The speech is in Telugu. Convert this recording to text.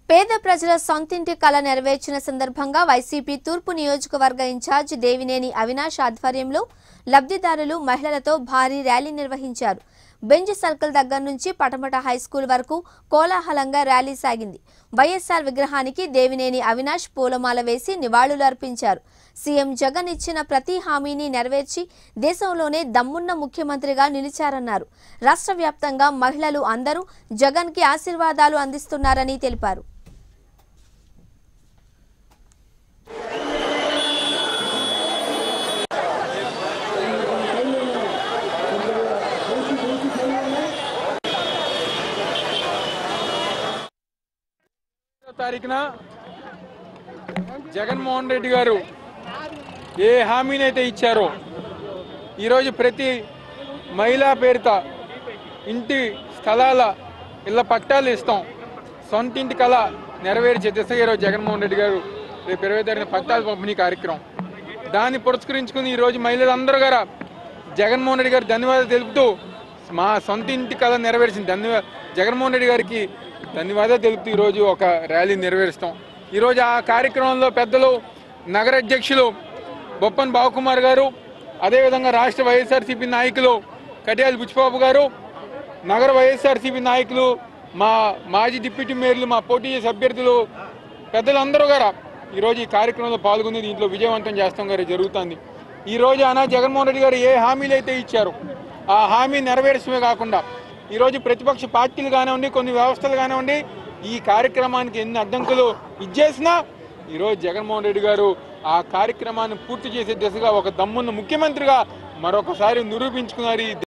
పేద ప్రజల సొంతింటి కళ నెరవేర్చిన సందర్భంగా వైసీపీ తూర్పు నియోజకవర్గ ఇన్ఛార్జ్ దేవినేని అవినాష్ ఆధ్వర్యంలో లబ్ధిదారులు మహిళలతో భారీ ర్యాలీ నిర్వహించారు బెంజ్ సర్కిల్ దగ్గర నుంచి పటమట హైస్కూల్ వరకు కోలాహలంగా ర్యాలీ సాగింది వైఎస్ఆర్ విగ్రహానికి దేవినేని అవినాష్ పూలమాల వేసి నివాళులు అర్పించారు సీఎం జగన్ ఇచ్చిన ప్రతి హామీని నెరవేర్చి దేశంలోనే దమ్మున్న ముఖ్యమంత్రిగా నిలిచారన్నారు రాష్ట్ర వ్యాప్తంగా మహిళలు అందరూ జగన్కి ఆశీర్వాదాలు అందిస్తున్నారని తెలిపారు ఐదో తారీఖున జగన్మోహన్ రెడ్డి గారు ఏ హామీనైతే ఇచ్చారో ఈరోజు ప్రతి మహిళా పేరిత ఇంటి స్థలాల ఇళ్ళ పట్టాలు ఇస్తాం సొంత ఇంటి కళ నెరవేర్చే దిశగా ఈరోజు జగన్మోహన్ రెడ్డి గారు రేపు ఇరవై తారీఖున పట్టాల పంపిణీ కార్యక్రమం దాన్ని పురస్కరించుకుని ఈరోజు మహిళలందరూ గారు జగన్మోహన్ రెడ్డి గారు ధన్యవాదాలు తెలుపుతూ మా సొంత ఇంటి కళ నెరవేర్చిన ధన్యవాద జగన్మోహన్ రెడ్డి గారికి ధన్యవాదాలు తెలుపుతూ ఈరోజు ఒక ర్యాలీ నెరవేరుస్తాం ఈరోజు ఆ కార్యక్రమంలో పెద్దలు నగర అధ్యక్షులు బొప్పన్ బావకుమార్ గారు అదేవిధంగా రాష్ట్ర వైఎస్ఆర్సీపీ నాయకులు కడియాల బుచ్చిబాబు గారు నగర వైఎస్ఆర్సీపీ నాయకులు మా మాజీ డిప్యూటీ మేయర్లు మా పోటీ చేసే అభ్యర్థులు పెద్దలందరూ గారా ఈరోజు ఈ కార్యక్రమంలో పాల్గొని దీంట్లో విజయవంతం చేస్తాం గారు జరుగుతుంది ఈ రోజు అనా జగన్మోహన్ రెడ్డి గారు ఏ హామీలు అయితే ఇచ్చారో ఆ హామీ నెరవేర్చడమే కాకుండా ఈరోజు ప్రతిపక్ష పార్టీలు కానివ్వండి కొన్ని వ్యవస్థలు కానివ్వండి ఈ కార్యక్రమానికి ఎన్ని అడ్డంకులు ఇచ్చేసినా ఈరోజు జగన్మోహన్ రెడ్డి గారు ఆ కార్యక్రమాన్ని పూర్తి చేసే దిశగా ఒక దమ్మున్న ముఖ్యమంత్రిగా మరొకసారి నిరూపించుకున్నారు ఈ